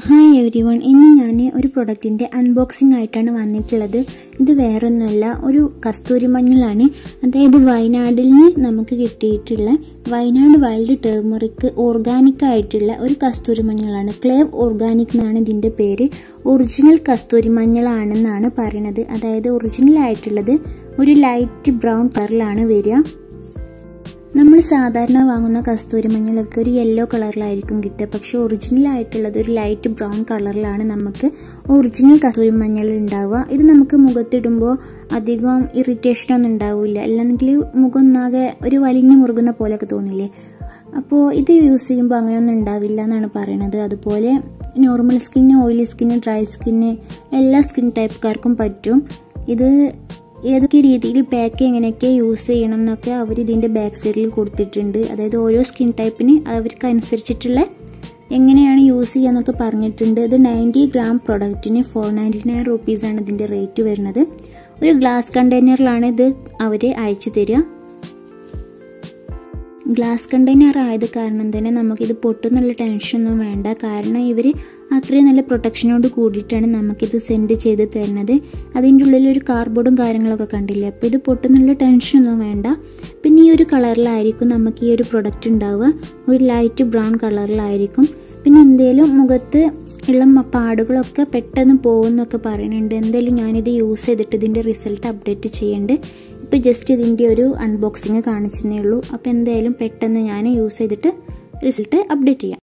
hi every one ഇന്ന് ഞാൻ ഒരു പ്രൊഡക്റ്റിൻ്റെ അൺബോക്സിംഗ് ആയിട്ടാണ് വന്നിട്ടുള്ളത് ഇത് വേറൊന്നുമല്ല ഒരു കസ്തൂരി മഞ്ഞളാണ് അതായത് വയനാടിൽ നിന്ന് നമുക്ക് കിട്ടിയിട്ടുള്ള വയനാട് വൈൽഡ് ടേർമറിക് ഓർഗാനിക് ആയിട്ടുള്ള ഒരു കസ്തൂരി മഞ്ഞളാണ് ക്ലേവ് ഓർഗാനിക് എന്നാണ് ഇതിൻ്റെ പേര് ഒറിജിനൽ കസ്തൂരി മഞ്ഞളാണെന്നാണ് പറയുന്നത് അതായത് ഒറിജിനൽ ആയിട്ടുള്ളത് ഒരു ലൈറ്റ് ബ്രൗൺ കളറിലാണ് വരിക നമ്മൾ സാധാരണ വാങ്ങുന്ന കസ്തൂരി മഞ്ഞളൊക്കെ ഒരു യെല്ലോ കളറിലായിരിക്കും കിട്ടുക പക്ഷെ ഒറിജിനൽ ആയിട്ടുള്ളത് ഒരു ലൈറ്റ് ബ്രൗൺ കളറിലാണ് നമുക്ക് ഒറിജിനൽ കസ്തൂരി മഞ്ഞൾ ഉണ്ടാവുക ഇത് നമുക്ക് മുഖത്തിടുമ്പോൾ അധികം ഇറിറ്റേഷൻ ഒന്നും ഉണ്ടാവില്ല അല്ലെങ്കിൽ മുഖം ഒന്നാകെ ഒരു വലിഞ്ഞു മുറുകുന്ന പോലെയൊക്കെ തോന്നില്ലേ അപ്പോൾ ഇത് യൂസ് ചെയ്യുമ്പോൾ അങ്ങനെയൊന്നും ഉണ്ടാവില്ല എന്നാണ് പറയുന്നത് അതുപോലെ normal skin oily skin dry skin എല്ലാ സ്കിൻ ടൈപ്പുകാർക്കും പറ്റും ഇത് ഏതൊക്കെ രീതിയിൽ പാക്ക് എങ്ങനെയൊക്കെ യൂസ് ചെയ്യണം എന്നൊക്കെ അവർ ഇതിൻ്റെ ബാക്ക് സൈഡിൽ കൊടുത്തിട്ടുണ്ട് അതായത് ഓരോ സ്കിൻ ടൈപ്പിന് അവർക്ക് അനുസരിച്ചിട്ടുള്ള എങ്ങനെയാണ് യൂസ് ചെയ്യാന്നൊക്കെ പറഞ്ഞിട്ടുണ്ട് ഇത് നയൻറ്റി ഗ്രാം പ്രൊഡക്റ്റിന് ഫോർ നയൻറ്റി നയൻ റുപ്പീസാണ് ഇതിൻ്റെ റേറ്റ് വരുന്നത് ഒരു ഗ്ലാസ് കണ്ടെയ്നറിലാണ് ഇത് അവർ അയച്ചു തരിക ഗ്ലാസ് കണ്ടെയ്നർ ആയത് കാരണം തന്നെ നമുക്കിത് പൊട്ടുന്നുള്ള ടെൻഷനൊന്നും വേണ്ട കാരണം ഇവർ അത്രയും നല്ല പ്രൊട്ടക്ഷനോട് കൂടിയിട്ടാണ് നമുക്കിത് സെൻഡ് ചെയ്ത് തരുന്നത് അതിൻ്റെ ഉള്ളിൽ ഒരു കാർബോർഡും കാര്യങ്ങളൊക്കെ കണ്ടില്ലേ അപ്പോൾ ഇത് പൊട്ടുന്നുള്ള ടെൻഷനൊന്നും വേണ്ട പിന്നെ ഈ ഒരു കളറിലായിരിക്കും നമുക്ക് ഈ ഒരു പ്രൊഡക്റ്റ് ഉണ്ടാവുക ഒരു ലൈറ്റ് ബ്രൗൺ കളറിലായിരിക്കും പിന്നെ എന്തേലും മുഖത്ത് ഉള്ള പാടുകളൊക്കെ പെട്ടെന്ന് പോകുമെന്നൊക്കെ പറയുന്നുണ്ട് എന്തായാലും ഞാനിത് യൂസ് ചെയ്തിട്ട് ഇതിൻ്റെ റിസൾട്ട് അപ്ഡേറ്റ് ചെയ്യുന്നുണ്ട് ഇപ്പോൾ ജസ്റ്റ് ഇതിൻ്റെ ഒരു അൺബോക്സിങ് കാണിച്ചതേ ഉള്ളൂ അപ്പോൾ എന്തായാലും പെട്ടെന്ന് ഞാൻ യൂസ് ചെയ്തിട്ട് റിസൾട്ട് അപ്ഡേറ്റ് ചെയ്യാം